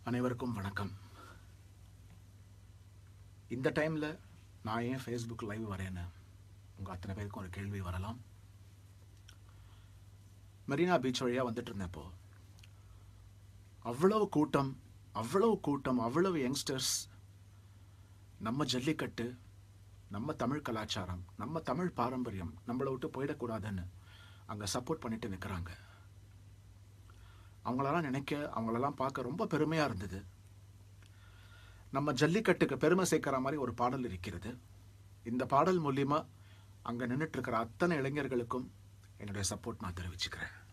அனைவருக்கும் வணக்கம் இந்த டைமில் நான் ஏன் ஃபேஸ்புக் லைவ் வரேன்னு உங்கள் அத்தனை பேருக்கும் ஒரு கேள்வி வரலாம் மெரினா பீச் வழியாக வந்துட்டு இருந்தப்போ அவ்வளவு கூட்டம் அவ்வளவு கூட்டம் அவ்வளவு யங்ஸ்டர்ஸ் நம்ம ஜல்லிக்கட்டு நம்ம தமிழ் கலாச்சாரம் நம்ம தமிழ் பாரம்பரியம் நம்மளை விட்டு போயிடக்கூடாதுன்னு அங்கே சப்போர்ட் பண்ணிட்டு நிற்கிறாங்க அவங்களெல்லாம் நினைக்க அவங்களெல்லாம் பார்க்க ரொம்ப பெருமையாக இருந்தது நம்ம ஜல்லிக்கட்டுக்கு பெருமை சேர்க்கிற மாதிரி ஒரு பாடல் இருக்கிறது இந்த பாடல் மூலியமா அங்கே நின்றுட்டு இருக்கிற அத்தனை இளைஞர்களுக்கும் என்னுடைய சப்போர்ட் நான் தெரிவிச்சுக்கிறேன்